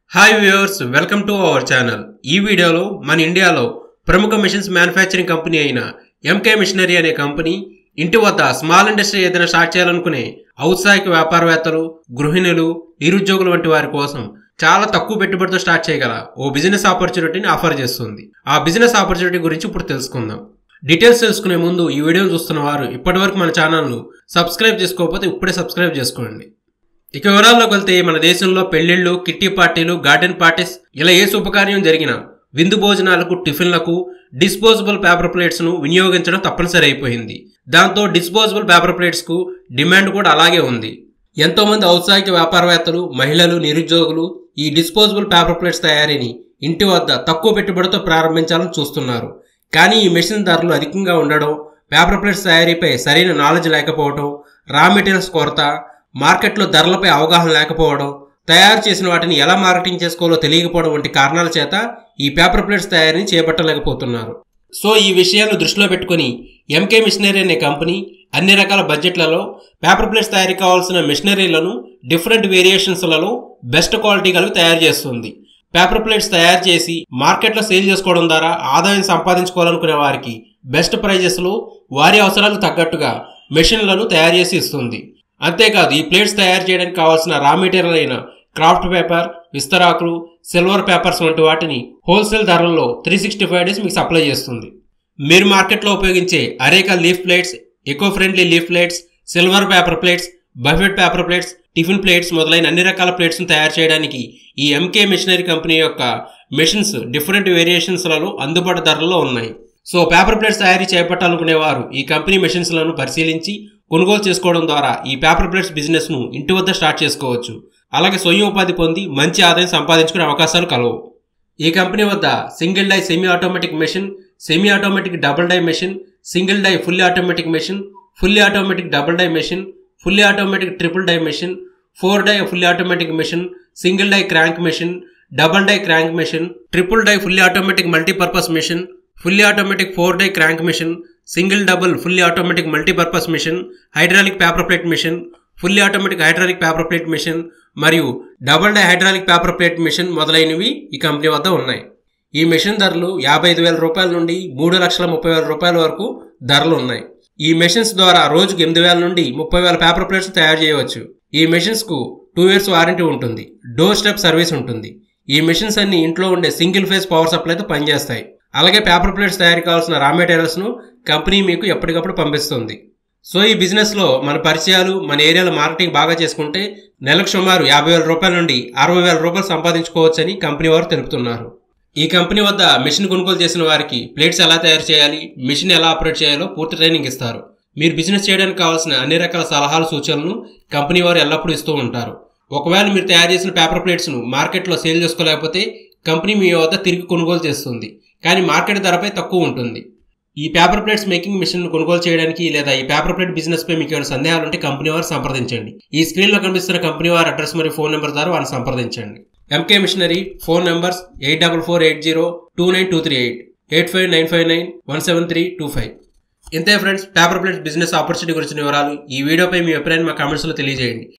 hi viewers welcome to our channel ఈ వీడియోలో మన ఇండియాలో ప్రముఖ మిషన్స్ మ్యానుఫ్యాక్చరింగ్ కంపెనీ అయిన ఎంకే మిషనరీ అనే కంపెనీ ఇంటి వద్ద స్మాల్ ఇండస్ట్రీ ఏదైనా స్టార్ట్ చేయాలనుకునే ఔత్సాహిక వ్యాపారవేత్తలు గృహిణులు నిరుద్యోగులు వంటి వారి కోసం చాలా తక్కువ పెట్టుబడితో స్టార్ట్ చేయగల ఓ బిజినెస్ ఆపర్చునిటీని ఆఫర్ చేస్తుంది ఆ బిజినెస్ ఆపర్చునిటీ గురించి ఇప్పుడు తెలుసుకుందాం డీటెయిల్స్ తెలుసుకునే ముందు ఈ వీడియోను చూస్తున్న వారు ఇప్పటివరకు మన ఛానల్ను సబ్స్క్రైబ్ చేసుకోకపోతే ఇప్పుడే సబ్స్క్రైబ్ చేసుకోండి ఇక వివరాల్లోకి వెళ్తే మన దేశంలో పెళ్లిళ్ళు కిట్టి పార్టీలు గార్డెన్ పార్టీస్ ఇలా ఏ శుభకార్యం జరిగినా విందు భోజనాలకు టిఫిన్లకు డిస్పోజబుల్ పేపర్ ప్లేట్స్ ను వినియోగించడం తప్పనిసరి అయిపోయింది దాంతో డిస్పోజబుల్ పేపర్ ప్లేట్స్ కు డిమాండ్ కూడా అలాగే ఉంది ఎంతో మంది ఔత్సాహిక వ్యాపారవేత్తలు మహిళలు నిరుద్యోగులు ఈ డిస్పోజబుల్ పేపర్ ప్లేట్స్ తయారీని ఇంటి వద్ద తక్కువ పెట్టుబడితో ప్రారంభించాలని చూస్తున్నారు కానీ ఈ మెషిన్ ధరలు అధికంగా ఉండడం పేపర్ ప్లేట్స్ తయారీపై సరైన నాలెడ్జ్ లేకపోవడం రా మెటీరియల్స్ కొరత మార్కెట్లో ధరలపై అవగాహన లేకపోవడం తయారు చేసిన వాటిని ఎలా మార్కెటింగ్ చేసుకోవాలో తెలియకపోవడం వంటి కారణాల చేత ఈ పేపర్ ప్లేట్స్ తయారీని చేపట్టలేకపోతున్నారు సో ఈ విషయాలను దృష్టిలో పెట్టుకుని ఎంకే మిషనరీ అనే కంపెనీ అన్ని రకాల బడ్జెట్లలో పేపర్ ప్లేట్స్ తయారీ కావాల్సిన మిషనరీలను డిఫరెంట్ వేరియేషన్స్లలో బెస్ట్ క్వాలిటీ కలిపి తయారు చేస్తుంది పేపర్ ప్లేట్స్ తయారు చేసి మార్కెట్లో సేల్ చేసుకోవడం ద్వారా ఆదాయం సంపాదించుకోవాలనుకునే వారికి బెస్ట్ ప్రైజెస్లో వారి అవసరాలకు తగ్గట్టుగా మెషిన్లను తయారు చేసి ఇస్తుంది అంతేకాదు ఈ ప్లేట్స్ తయారు చేయడానికి కావాల్సిన రా మెటీరియల్ అయిన క్రాఫ్ట్ పేపర్ విస్తరాకులు సిల్వర్ పేపర్స్ వంటి వాటిని హోల్సేల్ ధరల్లో త్రీ సిక్స్టీ ఫైవ్ డేస్ మీకు సప్లై చేస్తుంది మీరు మార్కెట్లో ఉపయోగించే areca leaf plates eco friendly leaf plates silver paper plates buffet paper plates tiffin plates మొదలైన అన్ని రకాల ప్లేట్స్ను తయారు చేయడానికి ఈ ఎంకే మిషనరీ కంపెనీ యొక్క మెషిన్స్ డిఫరెంట్ వేరియేషన్స్లలో అందుబాటు ధరల్లో ఉన్నాయి సో పేపర్ ప్లేట్స్ తయారీ చేపట్టాలనుకునే వారు ఈ కంపెనీ మెషిన్స్లను పరిశీలించి కొనుగోలు చేసుకోవడం ద్వారా ఈ పేపర్ ప్లేట్స్ బిజినెస్ను ఇంటి వద్ద స్టార్ట్ చేసుకోవచ్చు అలాగే స్వయం ఉపాధి పొంది మంచి ఆదాయం సంపాదించుకునే అవకాశాలు కలవు ఈ కంపెనీ వద్ద single die semi automatic machine semi automatic double die machine single die fully automatic machine fully automatic double die machine fully automatic triple die machine four die fully automatic machine single die crank machine double die crank machine triple die fully automatic multipurpose machine fully automatic four die crank machine single double fully automatic multipurpose machine hydraulic paper plate machine fully automatic hydraulic paper plate machine మరియు double die hydraulic paper plate machine మొదలైనవి ఈ company వద్ద ఉన్నాయి ఈ machine ధరలు యాభై ఐదు వేల రూపాయల నుండి మూడు లక్షల ముప్పై వేల రూపాయల వరకు ధరలు ఉన్నాయి ఈ మెషిన్స్ ద్వారా రోజుకు ఎనిమిది వేల నుండి ముప్పై వేల పేపర్ ప్లేట్స్ తయారు చేయవచ్చు ఈ మెషిన్స్కు టూ ఇయర్స్ వారంటీ ఉంటుంది డోర్ స్టెప్ సర్వీస్ ఉంటుంది ఈ మెషిన్స్ అన్ని ఇంట్లో ఉండే సింగిల్ ఫేజ్ పవర్ సప్లైతో పనిచేస్తాయి అలాగే పేపర్ ప్లేట్స్ తయారు కావాల్సిన రా మెటీరియల్స్ను కంపెనీ మీకు ఎప్పటికప్పుడు పంపిస్తుంది సో ఈ బిజినెస్లో మన పరిచయాలు మన ఏరియాలో మార్కెటింగ్ బాగా చేసుకుంటే నెలకు సుమారు యాభై వేల రూపాయల నుండి అరవై వేల రూపాయలు సంపాదించుకోవచ్చని కంపెనీ వారు తెలుపుతున్నారు ఈ కంపెనీ వద్ద మిషన్ కొనుగోలు చేసిన వారికి ప్లేట్స్ ఎలా తయారు చేయాలి మిషన్ ఎలా ఆపరేట్ చేయాలో పూర్తి ట్రైనింగ్ ఇస్తారు మీరు బిజినెస్ చేయడానికి కావాల్సిన అన్ని రకాల సలహాలు సూచనలను కంపెనీ వారు ఎల్లప్పుడూ ఇస్తూ ఉంటారు ఒకవేళ మీరు తయారు చేసిన పేపర్ ప్లేట్స్ను మార్కెట్లో సేల్ చేసుకోలేకపోతే కంపెనీ మీ వద్ద తిరిగి కొనుగోలు చేస్తుంది కానీ మార్కెట్ ధరపై తక్కువ ఉంటుంది ఈ పేపర్ ప్లేట్స్ మేకింగ్ మిషన్ కొనుగోలు చేయడానికి లేదా ఈ పేపర్ ప్లేట్ బిజినెస్ పై మీకు ఏమైనా సందేహాలు ఉంటే కంపెనీ వారు సంప్రదించండి ఈ స్క్రీన్ లో కనిపిస్తున్న కంపెనీ వారి అడ్రస్ మరియు ఫోన్ నెంబర్ ద్వారా వారిని సంప్రదించండి MK machinery phone numbers eight double four eight zero two nine two three eight eight five nine five nine one seven three two five ఇంతే friends paper plates business opportunity గురించిన వివరాలు ఈ వీడియోపై మీ అభిప్రాయాన్ని మా కామెంట్స్లో తెలియజేయండి